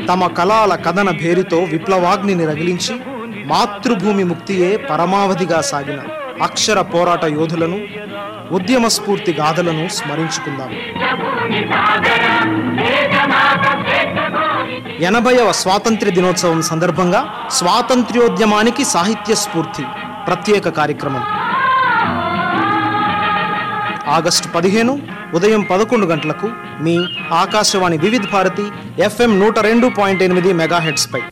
తమ కళాల కథన భేరితో విప్లవాగ్నిని రగిలించి మాతృభూమి ముక్తియే పరమావధిగా సాగిన అక్షర పోరాట యోధులను ఉద్యమ స్ఫూర్తి గాథలను స్మరించుకుందాం ఎనభైవ స్వాతంత్ర్య దినోత్సవం సందర్భంగా స్వాతంత్ర్యోద్యమానికి సాహిత్య స్ఫూర్తి ప్రత్యేక కార్యక్రమం ఆగస్టు పదిహేను ఉదయం పదకొండు గంటలకు మీ ఆకాశవాణి వివిధ భారతి ఎఫ్ఎం నూట రెండు పాయింట్ ఎనిమిది మెగాహెడ్స్ పై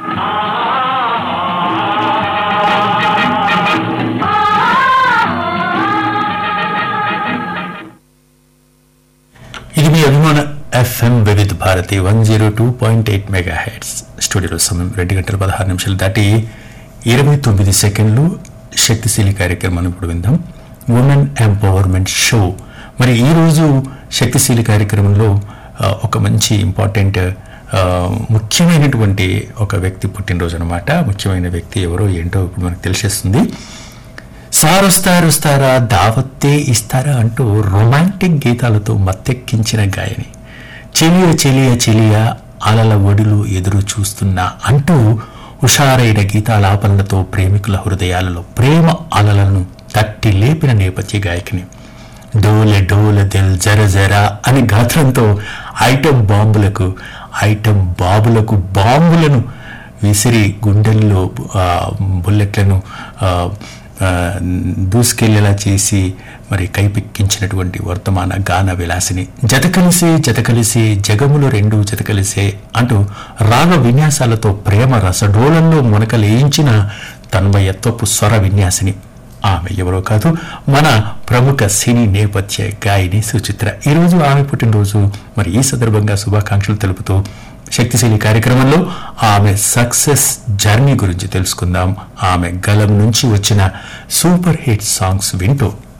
ఇది మీ అభిమాన FM Vividh Bharati one zero two point eight megahertz స్టూడియోలో సమయం రెండు గంటల పదహారు నిమిషాలు దాటి ఇరవై తొమ్మిది సెకండ్లు శక్తిశీలి కార్యక్రమాన్ని ఇప్పుడు విందాం ఉమెన్ ఎంపవర్మెంట్ షో మరి ఈరోజు శక్తిశీలి కార్యక్రమంలో ఆ, ఒక మంచి ఇంపార్టెంట్ ఆ, ముఖ్యమైనటువంటి ఒక వ్యక్తి పుట్టినరోజు అనమాట ముఖ్యమైన వ్యక్తి ఎవరో ఏంటో ఇప్పుడు మనకు తెలిసేస్తుంది సార్ వస్తారు వస్తారా దావత్తే ఇస్తారా అంటూ రొమాంటిక్ గీతాలతో మత్తెక్కించిన గాయని చెలియ చెలియ చెలియ అలల ఒడిలు ఎదురు చూస్తున్నా అంటూ హుషారైన గీతాలాపనలతో ప్రేమికుల హృదయాలలో ప్రేమ అలలను తట్టి లేపిన నేపథ్య గాయకిని డోలె డోలె దిల్ జర జర అని గాత్రంతో ఐటమ్ బాంబులకు ఐటమ్ బాబులకు బాంబులను విసిరి గుండెల్లో ఆ, బుల్లెట్లను ఆ, ఆ, దూసుకెళ్లేలా చేసి మరి కైపెక్కించినటువంటి వర్తమాన గాన విలాసిని జతకలిసే జతకలిసే జగములు రెండు జతకలిసే అంటూ రాగ విన్యాసాలతో ప్రేమ రసడోలంలో మునకలేయించిన తన్మయత్వపు స్వర విన్యాసిని ఆమె ఎవరో కాదు మన ప్రముఖ సినీ నేపథ్య గాయని సుచిత్ర ఈరోజు ఆమె పుట్టినరోజు మరి ఈ సందర్భంగా శుభాకాంక్షలు తెలుపుతూ శక్తిశీలి కార్యక్రమంలో ఆమె సక్సెస్ జర్నీ గురించి తెలుసుకుందాం ఆమె గలం నుంచి వచ్చిన సూపర్ హిట్ సాంగ్స్ వింటూ